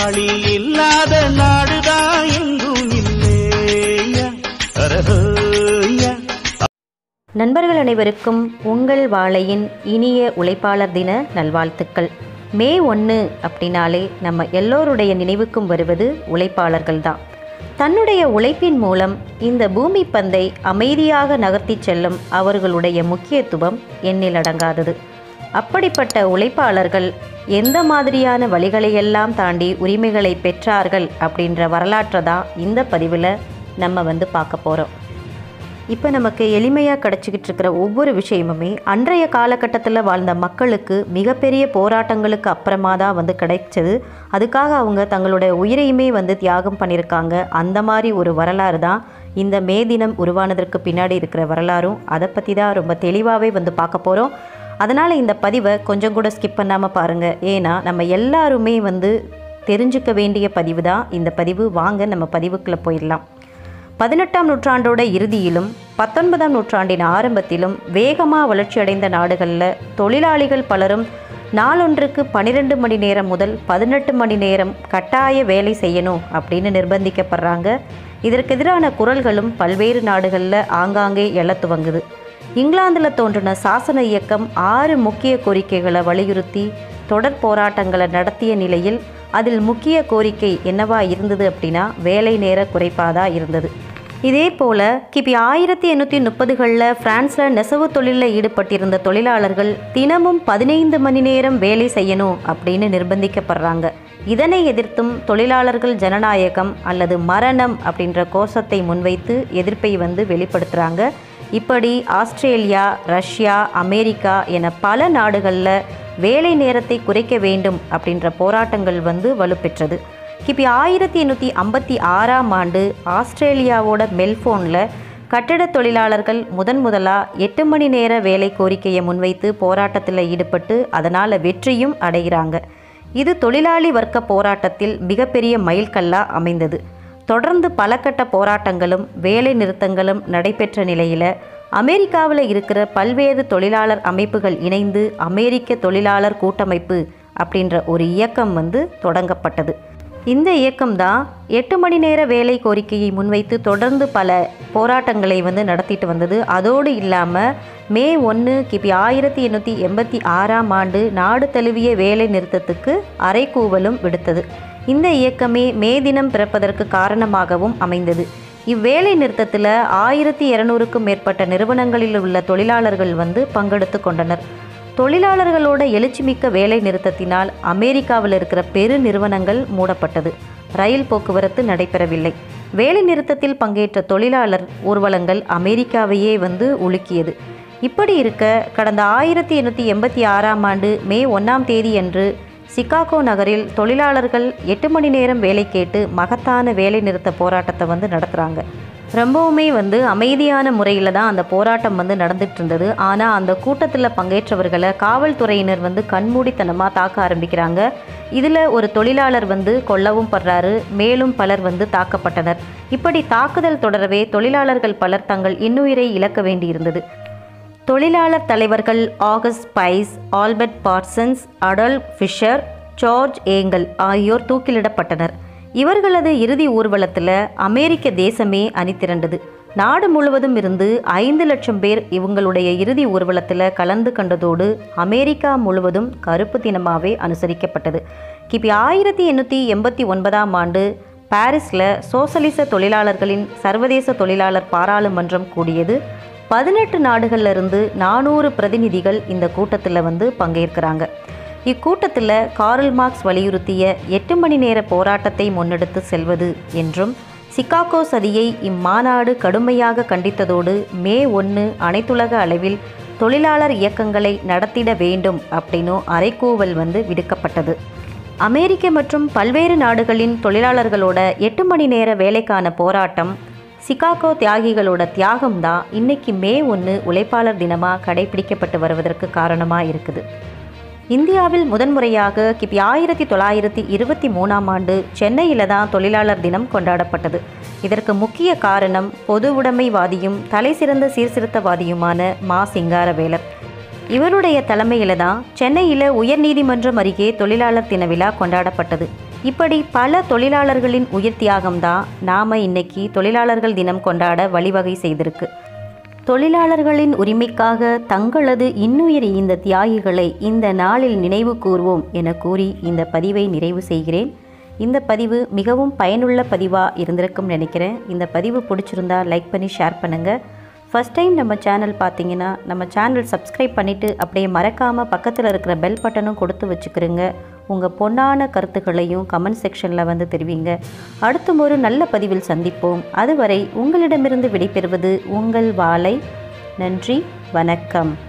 தொழிலாளி இல்லாத நாடுதான் எங்கும் இல்லையா அரஹோயா நண்பர்கள் அனைவருக்கும் உங்கள் வாழையின் இனிய உழைப்பாளர் தின நல்வாழ்த்துக்கள் மே ஒன்று அப்படின்னாலே நம்ம எல்லோருடைய நினைவுக்கும் வருவது உழைப்பாளர்கள் தான் தன்னுடைய உழைப்பின் மூலம் இந்த பூமி பந்தை அமைதியாக நகர்த்தி செல்லும் அவர்களுடைய முக்கியத்துவம் எண்ணிலடங்காதது அப்படிப்பட்ட உழைப்பாளர்கள் எந்த மாதிரியான வழிகளையெல்லாம் தாண்டி உரிமைகளை பெற்றார்கள் அப்படின்ற வரலாற்றை தான் இந்த பதிவில் நம்ம வந்து பார்க்க போகிறோம் இப்போ நமக்கு எளிமையாக கிடச்சிக்கிட்டு இருக்கிற ஒவ்வொரு விஷயமுமே அன்றைய காலகட்டத்தில் வாழ்ந்த மக்களுக்கு மிகப்பெரிய போராட்டங்களுக்கு அப்புறமா தான் வந்து கிடைச்சது அதுக்காக அவங்க தங்களுடைய உயிரையுமே வந்து தியாகம் பண்ணியிருக்காங்க அந்த மாதிரி ஒரு வரலாறு தான் இந்த மே தினம் உருவானதற்கு பின்னாடி இருக்கிற வரலாறும் அதை பற்றி தான் ரொம்ப தெளிவாகவே வந்து பார்க்க போகிறோம் அதனால் இந்த பதிவை கொஞ்சம் கூட ஸ்கிப் பண்ணாமல் பாருங்கள் ஏன்னா நம்ம எல்லாருமே வந்து தெரிஞ்சுக்க வேண்டிய பதிவு தான் இந்த பதிவு வாங்க நம்ம பதிவுக்குள்ளே போயிடலாம் பதினெட்டாம் நூற்றாண்டோட இறுதியிலும் பத்தொன்பதாம் நூற்றாண்டின் ஆரம்பத்திலும் வேகமாக வளர்ச்சியடைந்த நாடுகளில் தொழிலாளிகள் பலரும் நாளொன்றுக்கு பன்னிரெண்டு மணி நேரம் முதல் பதினெட்டு மணி நேரம் கட்டாய வேலை செய்யணும் அப்படின்னு நிர்பந்திக்கப்படுறாங்க இதற்கு எதிரான குரல்களும் பல்வேறு நாடுகளில் ஆங்காங்கே எழத் துவங்குது இங்கிலாந்தில் தோன்றின சாசன இயக்கம் ஆறு முக்கிய கோரிக்கைகளை வலியுறுத்தி தொடர் போராட்டங்களை நடத்திய நிலையில் அதில் முக்கிய கோரிக்கை என்னவா இருந்தது அப்படின்னா வேலை நேர குறைப்பாதா இருந்தது இதே போல் கிபி ஆயிரத்தி எண்ணூற்றி முப்பதுகளில் பிரான்ஸில் நெசவு தொழிலில் ஈடுபட்டிருந்த தொழிலாளர்கள் தினமும் பதினைந்து மணி நேரம் வேலை செய்யணும் அப்படின்னு நிர்பந்திக்கப்படுறாங்க இதனை எதிர்த்தும் தொழிலாளர்கள் ஜனநாயகம் அல்லது மரணம் அப்படின்ற கோஷத்தை முன்வைத்து எதிர்ப்பை வந்து வெளிப்படுத்துகிறாங்க இப்படி ஆஸ்திரேலியா ரஷ்யா அமெரிக்கா என பல நாடுகளில் வேலை நேரத்தை குறைக்க வேண்டும் அப்படின்ற போராட்டங்கள் வந்து வலுப்பெற்றது கிபி ஆயிரத்தி எண்ணூற்றி ஐம்பத்தி ஆறாம் ஆண்டு ஆஸ்திரேலியாவோட மெல்போனில் கட்டிடத் தொழிலாளர்கள் முதன் முதலாக எட்டு மணி நேர வேலை கோரிக்கையை முன்வைத்து போராட்டத்தில் ஈடுபட்டு அதனால் வெற்றியும் அடைகிறாங்க இது தொழிலாளி வர்க்க போராட்டத்தில் மிகப்பெரிய மைல்கல்லாக அமைந்தது தொடர்ந்து பல கட்ட போராட்டங்களும் வேலை நிறுத்தங்களும் நடைபெற்ற நிலையில் அமெரிக்காவில் இருக்கிற பல்வேறு தொழிலாளர் அமைப்புகள் இணைந்து அமெரிக்க தொழிலாளர் கூட்டமைப்பு அப்படின்ற ஒரு இயக்கம் வந்து தொடங்கப்பட்டது இந்த இயக்கம்தான் எட்டு மணி நேர வேலை கோரிக்கையை முன்வைத்து தொடர்ந்து பல போராட்டங்களை வந்து நடத்திட்டு வந்தது அதோடு இல்லாமல் மே ஒன்று கிபி ஆயிரத்தி எண்ணூற்றி எண்பத்தி ஆறாம் ஆண்டு நாடு தழுவிய வேலை நிறுத்தத்துக்கு அரைக்கூவலும் விடுத்தது இந்த இயக்கமே மே தினம் பிறப்பதற்கு காரணமாகவும் அமைந்தது இவ்வேலை நிறுத்தத்தில் ஆயிரத்தி இரநூறுக்கும் மேற்பட்ட நிறுவனங்களில் உள்ள தொழிலாளர்கள் வந்து பங்கெடுத்து கொண்டனர் தொழிலாளர்களோட எழுச்சிமிக்க வேலை நிறுத்தத்தினால் அமெரிக்காவில் இருக்கிற பெரு நிறுவனங்கள் மூடப்பட்டது ரயில் போக்குவரத்து நடைபெறவில்லை வேலை நிறுத்தத்தில் பங்கேற்ற தொழிலாளர் ஊர்வலங்கள் அமெரிக்காவையே வந்து உலுக்கியது இப்படி இருக்க கடந்த ஆயிரத்தி எண்ணூற்றி எண்பத்தி ஆறாம் ஆண்டு மே ஒன்றாம் தேதி அன்று சிகாகோ நகரில் தொழிலாளர்கள் எட்டு மணி நேரம் வேலை கேட்டு மகத்தான வேலை நிறுத்த போராட்டத்தை வந்து நடத்துகிறாங்க ரொம்பவுமே வந்து அமைதியான முறையில் தான் அந்த போராட்டம் வந்து நடந்துட்டு இருந்தது ஆனால் அந்த கூட்டத்தில் பங்கேற்றவர்களை காவல்துறையினர் வந்து கண்மூடித்தனமாக தாக்க ஆரம்பிக்கிறாங்க இதில் ஒரு தொழிலாளர் வந்து கொல்லவும் படுறாரு மேலும் பலர் வந்து தாக்கப்பட்டனர் இப்படி தாக்குதல் தொடரவே தொழிலாளர்கள் பலர் தங்கள் இன்னுயிரை இழக்க வேண்டியிருந்தது தொழிலாளர் தலைவர்கள் August Spies Albert Parsons Adolph Fischer George Engel ஆகியோர் தூக்கிலிடப்பட்டனர் இவர்களது இறுதி ஊர்வலத்தில் அமெரிக்க தேசமே அணிதிரண்டது நாடு முழுவதும் இருந்து ஐந்து லட்சம் பேர் இவங்களுடைய இறுதி ஊர்வலத்தில் கலந்து கண்டதோடு அமெரிக்கா முழுவதும் கருப்பு தினமாகவே அனுசரிக்கப்பட்டது கிபி ஆயிரத்தி எண்ணூற்றி எண்பத்தி ஒன்பதாம் ஆண்டு பாரிஸில் சோசலிச தொழிலாளர்களின் சர்வதேச தொழிலாளர் பாராளுமன்றம் கூடியது பதினெட்டு நாடுகள்ல இருந்து நானூறு பிரதிநிதிகள் இந்த கூட்டத்தில் வந்து பங்கேற்கிறாங்க இக்கூட்டத்தில் கார்ல் மார்க்ஸ் வலியுறுத்திய எட்டு மணி நேர போராட்டத்தை முன்னெடுத்து செல்வது என்றும் சிகாகோ சதியை இம்மாநாடு கடுமையாக கண்டித்ததோடு மே ஒன்று அனைத்துலக அளவில் தொழிலாளர் இயக்கங்களை நடத்திட வேண்டும் அப்படின்னும் அறைக்கூவல் வந்து விடுக்கப்பட்டது அமெரிக்க மற்றும் பல்வேறு நாடுகளின் தொழிலாளர்களோட எட்டு மணி நேர வேலைக்கான போராட்டம் சிகாகோ தியாகிகளோட தியாகம் தான் இன்னைக்கு மே ஒன்று உழைப்பாளர் தினமாக கடைபிடிக்கப்பட்டு வருவதற்கு காரணமாக இருக்குது இந்தியாவில் முதன்முறையாக கிபி ஆயிரத்தி தொள்ளாயிரத்தி இருபத்தி மூணாம் ஆண்டு சென்னையில் தான் தொழிலாளர் தினம் கொண்டாடப்பட்டது இதற்கு முக்கிய காரணம் பொது உடைமைவாதியும் தலைசிறந்த சீர்திருத்தவாதியுமான மா சிங்காரவேலர் இவருடைய தலைமையில் தான் சென்னையில் உயர்நீதிமன்றம் அருகே தொழிலாளர் தின விழா கொண்டாடப்பட்டது இப்படி பல தொழிலாளர்களின் உயிர் தியாகம்தான் நாம் இன்னைக்கு தொழிலாளர்கள் தினம் கொண்டாட வழிவகை செய்திருக்கு தொழிலாளர்களின் உரிமைக்காக தங்களது இன்னுயிர் இந்த தியாகிகளை இந்த நாளில் நினைவு கூர்வோம் என கூறி இந்த பதிவை நிறைவு செய்கிறேன் இந்த பதிவு மிகவும் பயனுள்ள பதிவாக இருந்திருக்கும்னு நினைக்கிறேன் இந்த பதிவு பிடிச்சிருந்தா லைக் பண்ணி ஷேர் பண்ணுங்கள் ஃபஸ்ட் டைம் நம்ம சேனல் பார்த்தீங்கன்னா நம்ம சேனல் சப்ஸ்கிரைப் பண்ணிவிட்டு அப்படியே மறக்காமல் பக்கத்தில் இருக்கிற பெல் பட்டனும் கொடுத்து வச்சுக்கிறோங்க உங்கள் பொன்னான கருத்துக்களையும் கமெண்ட் செக்ஷனில் வந்து தெரிவிங்க அடுத்தும் ஒரு நல்ல பதிவில் சந்திப்போம் அதுவரை உங்களிடமிருந்து விடைபெறுவது உங்கள் வாளை நன்றி வணக்கம்